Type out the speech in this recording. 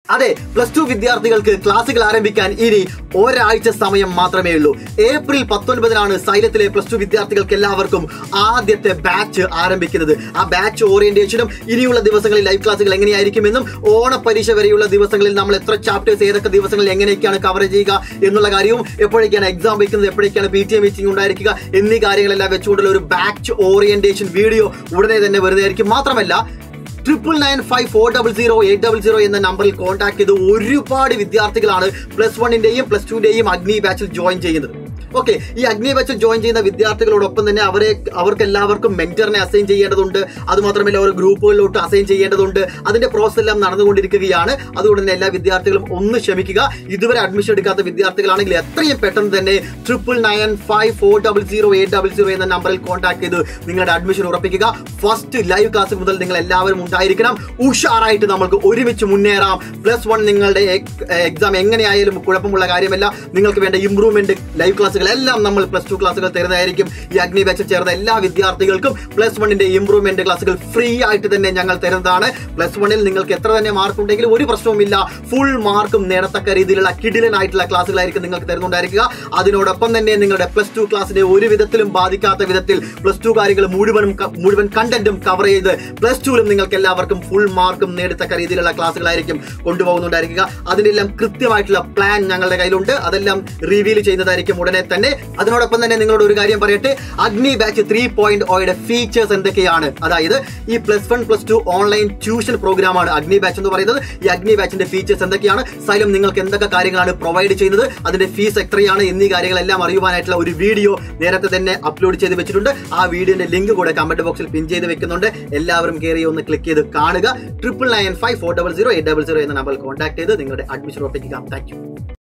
അതെ plus two വിദ്യാർത്ഥികൾക്ക് ക്ലാസുകൾ ആരംഭിക്കാൻ ഇനി ഒരാഴ്ച സമയം മാത്രമേ ഉള്ളൂ ഏപ്രിൽ പത്തൊൻപതിനാണ് സൈലത്തിലെ പ്ലസ് ടു വിദ്യാർത്ഥികൾക്ക് എല്ലാവർക്കും ആദ്യത്തെ ബാച്ച് ആരംഭിക്കുന്നത് ആ ബാച്ച് ഓറിയന്റേഷനും ഇനിയുള്ള ദിവസങ്ങളിൽ ലൈവ് ക്ലാസുകൾ എങ്ങനെയായിരിക്കുമെന്നും ഓണപരീക്ഷ വരെയുള്ള ദിവസങ്ങളിൽ നമ്മൾ എത്ര ചാപ്റ്റേഴ്സ് ഏതൊക്കെ ദിവസങ്ങളിൽ എങ്ങനെയൊക്കെയാണ് കവർ ചെയ്യുക എന്നുള്ള കാര്യവും എപ്പോഴേക്കാണ് എക്സാം വയ്ക്കുന്നത് എപ്പോഴേക്കാണ് പി ടി എ മീറ്റിംഗ് ഉണ്ടായിരിക്കുക എന്നീ കാര്യങ്ങളെല്ലാം വെച്ചുകൊണ്ടുള്ള ഒരു ബാച്ച് ഓറിയന്റേഷൻ വീഡിയോ ഉടനെ തന്നെ വരുന്നതായിരിക്കും മാത്രമല്ല triple nine five four double zero eight double zero എന്ന നമ്പറിൽ കോൺടാക്ട് ചെയ്ത് ഒരുപാട് വിദ്യാർത്ഥികളാണ് പ്ലസ് വണ്ണിന്റെയും പ്ലസ് ടുന്റെയും അഗ്നി ബാച്ചിൽ ജോയിൻ ചെയ്യുന്നത് ഓക്കെ ഈ അഗ്നി ബാച്ചിൽ ജോയിൻ ചെയ്യുന്ന വിദ്യാർത്ഥികളോടൊപ്പം തന്നെ അവരെ അവർക്ക് എല്ലാവർക്കും മെന്ററിനെ അസൈൻ ചെയ്യേണ്ടതുണ്ട് അത് മാത്രമല്ല ഒരു ഗ്രൂപ്പുകളിലോട്ട് അസൈൻ ചെയ്യേണ്ടതുണ്ട് അതിന്റെ പ്രോസസ് എല്ലാം നടന്നുകൊണ്ടിരിക്കുകയാണ് അതുകൊണ്ട് തന്നെ എല്ലാ വിദ്യാർത്ഥികളും ഒന്ന് ക്ഷമിക്കുക ഇതുവരെ അഡ്മിഷൻ എടുക്കാത്ത വിദ്യാർത്ഥികളാണെങ്കിൽ എത്രയും പെട്ടെന്ന് തന്നെ triple nine five four double zero eight double zero എന്ന നമ്പറിൽ കോൺടാക്ട് ചെയ്ത് നിങ്ങളുടെ അഡ്മിഷൻ ഉറപ്പിക്കുക ഫസ്റ്റ് ലൈവ് ക്ലാസ് മുതൽ നിങ്ങൾ എല്ലാവരും ഉണ്ടായിരിക്കണം ഉഷാറായിട്ട് നമുക്ക് ഒരുമിച്ച് മുന്നേറാം പ്ലസ് വൺ നിങ്ങളുടെ എക്സാം എങ്ങനെയായാലും കുഴപ്പമുള്ള കാര്യമല്ല നിങ്ങൾക്ക് വേണ്ട ഇംപ്രൂവ്മെന്റ് ലൈവ് ക്ലാസ്സുകളെല്ലാം നമ്മൾ പ്ലസ് ടു ക്ലാസ്സുകൾ തരുന്നതായിരിക്കും ഈ അഗ്നി ബാച്ചിൽ ചേർന്ന എല്ലാ വിദ്യാർത്ഥികൾക്കും പ്ലസ് വണ്ണിന്റെ ഇംപ്രൂവ്മെന്റ് ക്ലാസ്സുകൾ ഫ്രീ ആയിട്ട് തന്നെ ഞങ്ങൾ തരുന്നതാണ് പ്ലസ് വണ്ണിൽ നിങ്ങൾക്ക് എത്ര തന്നെ മാർക്ക് ഉണ്ടെങ്കിലും ഒരു പ്രശ്നവുമില്ല ഫുൾ മാർക്കും നേടത്തക്ക രീതിയിലുള്ള കിടിലനായിട്ടുള്ള ക്ലാസ്സുകളായിരിക്കും നിങ്ങൾക്ക് തരുന്നുണ്ടായിരിക്കുക അതിനോടൊപ്പം തന്നെ നിങ്ങളുടെ പ്ലസ് ടു ക്ലാസ്സിനെ ഒരു വിധത്തിലും ബാധിക്കാത്ത വിധത്തിൽ പ്ലസ് ടു കാര്യങ്ങൾ മുഴുവനും ക- മുഴുവൻ കണ്ടന്റും കവർ ചെയ്ത് പ്ലസ് ടുവിലും നിങ്ങൾക്ക് എല്ലാവർക്കും ഫുൾ മാർക്കും നേടത്തക്ക രീതിയിലുള്ള ക്ലാസ്സുകളായിരിക്കും കൊണ്ടുപോകുന്നുണ്ടായിരിക്കുക അതിനെല്ലാം കൃത്യമായിട്ടുള്ള പ്ലാൻ ഞങ്ങളുടെ കയ്യിലുണ്ട് അതെല്ലാം റിവീൽ ചെയ്യുന്നതായിരിക്കും ഉടനെ തന്നെ അതിനോടൊപ്പം തന്നെ നിങ്ങളോട് ഒരു കാര്യം പറയട്ടെ അഗ്നി ബാച്ച് ത്രീ പോയിന്റ് ഓയുടെ ഫീച്ചേഴ്സ് എന്തൊക്കെയാണ് അതായത് ഈ plus one plus two online tuition പ്രോഗ്രാമാണ് അഗ്നി ബാച്ച് എന്ന് പറയുന്നത് ഈ അഗ്നി ബാച്ചിന്റെ ഫീച്ചേഴ്സ് എന്തൊക്കെയാണ് സൈലം നിങ്ങൾക്ക് എന്തൊക്കെ കാര്യങ്ങളാണ് പ്രൊവൈഡ് ചെയ്യുന്നത് അതിന്റെ ഫീസ് എത്രയാണ് എന്നീ കാര്യങ്ങളെല്ലാം അറിയുവാനായിട്ടുള്ള ഒരു വീഡിയോ നേരത്തെ തന്നെ അപ്ലോഡ് ചെയ്ത് വെച്ചിട്ടുണ്ട് ആ വീഡിയോന്റെ ലിങ്ക് കൂടെ കമന്റ് ബോക്സിൽ പിൻ ചെയ്ത് വെക്കുന്നുണ്ട് എല്ലാവരും കയറി ഒന്ന് ക്ലിക്ക് ചെയ്ത് കാണുക triple nine five four double zero eight double zero എന്ന നമ്പറിൽ കോൺടാക്ട് ചെയ്ത് നിങ്ങളുടെ അഡ്മിഷൻ ഉറപ്പിക്കുക താങ്ക് യു